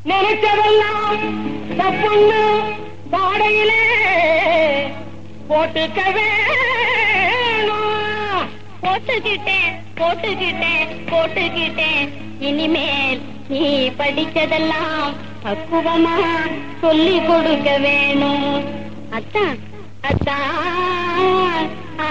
நினைச்சதெல்லாம் தப்புன்னு பாடையிலே போட்டுக்க வேணும் போட்டுக்கிட்டேன் போட்டுக்கிட்டேன் போட்டுக்கிட்டேன் இனிமேல் நீ படிச்சதெல்லாம் பக்குவமா சொல்லி கொடுக்க வேணும் அத்தான் அத்தான் ஆ.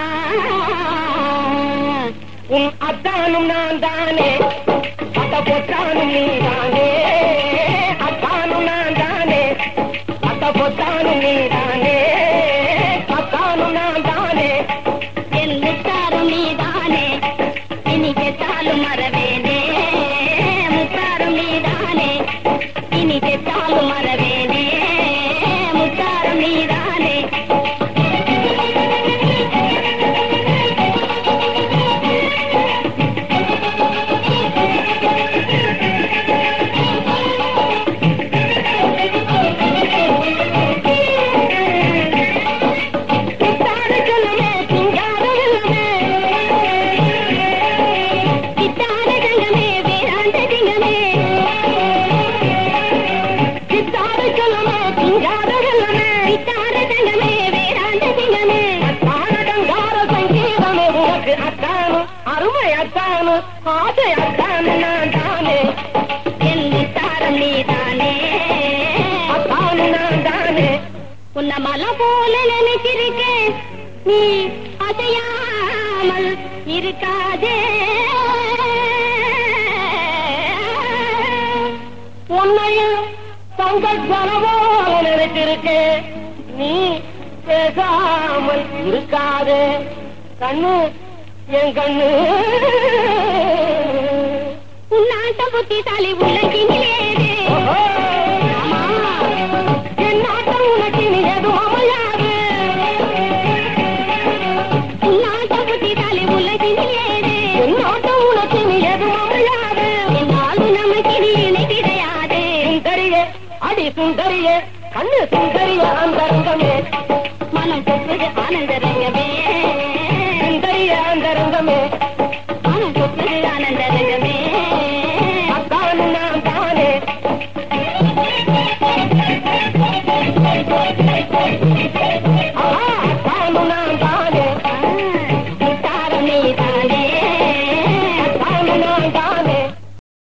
உன் அத்தானும் நான் தானே அத்த பொத்தானும் நீ தானே அத்தானும் நான் தானே அத்த பொத்தானும் நீ தானே அத்தானும் நான் தானே என் முத்தாரும் நீதானே இனி கெட்டாலும் மறவேனே முத்தாரும் நீதானே இனி கெட்டாலும் மறவேனே முத்தாரும் நீதானே சித்தாட செல்லமே சிங்கார வெல்லமே சித்தார தங்கமே வேறாண்ட திங்கமே சித்தாட செல்லமே சிங்கார வெல்லமே சித்தார தங்கமே வேறாண்ட திங்கமே ஆனடங்கார சங்கீதமே உனக்கு அத்தானு அருமை அத்தானு ஆசை அத்தானு நான் தானே என் முத்தாரம் நீதானே அத்தானு நான் தானே உன்னை மலை போல நினைச்சிருக்கேன் நீ அசையாமல் இருக்காதே உன்னையும் தங்க ஜனவோல நினைச்சிருக்கேன் நீ பேசாமல் இருக்காதே கண்ணு என் கண்ணு உன்னாட்ட புத்திசாலி உலகினிலேது ஓஹோ. ஆமா என் நாட்டம் உனக்கு நீ எதுவும் அமையாது உன்னாட்ட புத்திசாலி உலகினிலேது என் நாட்டம் உனக்கு நீ எதுவும் அமையாது என்னாலும் நமக்கு இனி இணை கிடையாது சுந்தரியே அடி சுந்தரியே கண்ணு சுந்தரிய அந்தரங்கமே மனம் தொப்புது ஆனந்த ரங்கமே